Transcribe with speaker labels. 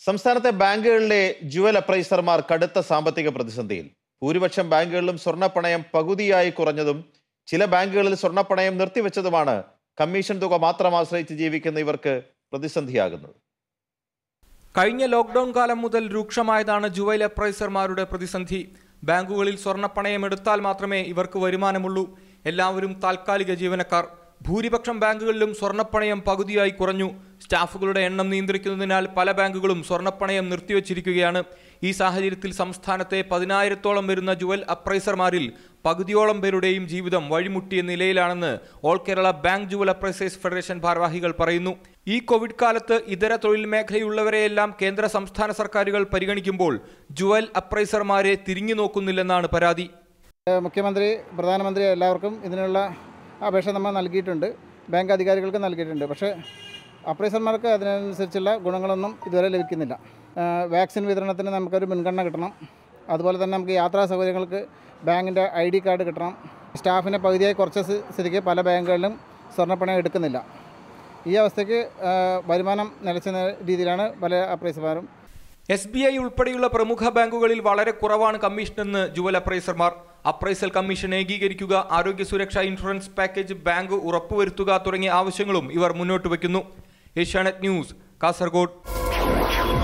Speaker 1: സംസ്ഥാനത്തെ ബാങ്കുകളിലെ ജുവൽ അപ്രൈസർമാർ കടുത്ത സാമ്പത്തിക പ്രതിസന്ധിയിൽ ഭൂരിപക്ഷം ബാങ്കുകളിലും സ്വർണ്ണപ്പണയം പകുതിയായി കുറഞ്ഞതും ചില ബാങ്കുകളിൽ സ്വർണ്ണപ്പണയം നിർത്തിവെച്ചതുമാണ് കമ്മീഷൻ തുക മാത്രം ആശ്രയിച്ച് ജീവിക്കുന്ന ഇവർക്ക് പ്രതിസന്ധിയാകുന്നത്
Speaker 2: കഴിഞ്ഞ ലോക്ക്ഡൌൺ കാലം മുതൽ രൂക്ഷമായതാണ് ജുവൈൽ അപ്രൈസർമാരുടെ പ്രതിസന്ധി ബാങ്കുകളിൽ സ്വർണ്ണപ്പണയം എടുത്താൽ മാത്രമേ ഇവർക്ക് വരുമാനമുള്ളൂ എല്ലാവരും താൽക്കാലിക ജീവനക്കാർ ഭൂരിപക്ഷം ബാങ്കുകളിലും സ്വർണ്ണപ്പണയം പകുതിയായി കുറഞ്ഞു സ്റ്റാഫുകളുടെ എണ്ണം നിയന്ത്രിക്കുന്നതിനാൽ പല ബാങ്കുകളും സ്വർണ്ണപ്പണയം നിർത്തിവച്ചിരിക്കുകയാണ് ഈ സാഹചര്യത്തിൽ സംസ്ഥാനത്തെ പതിനായിരത്തോളം വരുന്ന ജുവൽ അപ്രൈസർമാരിൽ പകുതിയോളം പേരുടെയും ജീവിതം വഴിമുട്ടിയ നിലയിലാണെന്ന് all Kerala bank jewel appraisers federation ഭാരവാഹികൾ പറയുന്നു ഈ കോവിഡ് കാലത്ത് ഇതര തൊഴിൽ മേഖലയുള്ളവരെയെല്ലാം കേന്ദ്ര സംസ്ഥാന സർക്കാരുകൾ പരിഗണിക്കുമ്പോൾ ജുവൽ അപ്രൈസർമാരെ തിരിഞ്ഞു നോക്കുന്നില്ലെന്നാണ് പരാതി
Speaker 3: മുഖ്യമന്ത്രി പ്രധാനമന്ത്രി എല്ലാവർക്കും ഇതിനുള്ള അപേക്ഷ നമ്മൾ നൽകിയിട്ടുണ്ട് ബാങ്ക് അധികാരികൾക്ക് നൽകിയിട്ടുണ്ട് പക്ഷേ അപ്രൈസർമാർക്ക് അതിനനുസരിച്ചുള്ള ഗുണങ്ങളൊന്നും ഇതുവരെ ലഭിക്കുന്നില്ല ആ, വാക്സിൻ വിതരണത്തിന് നമുക്കൊരു മുൻഗണന കിട്ടണം അതുപോലെ തന്നെ നമുക്ക് യാത്രാ സൗകര്യങ്ങൾക്ക് ബാങ്കിൻ്റെ ഐ ഡി കാർഡ് കിട്ടണം സ്റ്റാഫിനെ പകുതിയായി കുറച്ച സ്ഥി- സ്ഥിതിക്ക് പല ബാങ്കുകളിലും സ്വർണ്ണപ്പണയം എടുക്കുന്നില്ല ഈ അവസ്ഥയ്ക്ക് ആ, വരുമാനം നിലച്ച രീതിയിലാണ് പല അപ്രൈസർമാരും
Speaker 2: എസ് ബി ഐ ഉൾപ്പെടെയുള്ള പ്രമുഖ ബാങ്കുകളിൽ വളരെ കുറവാണ് കമ്മീഷനെന്ന് ജുവൽ അപ്രൈസർമാർ അപ്രൈസൽ കമ്മീഷൻ ഏകീകരിക്കുക ആരോഗ്യ സുരക്ഷാ ഇൻഷുറൻസ് പാക്കേജ് ബാങ്ക് ഉറപ്പുവരുത്തുക തുടങ്ങിയ ആവശ്യങ്ങളും ഇവർ മുന്നോട്ട് വയ്ക്കുന്നു ഏഷ്യാനെറ്റ് ന്യൂസ് കാസർഗോഡ്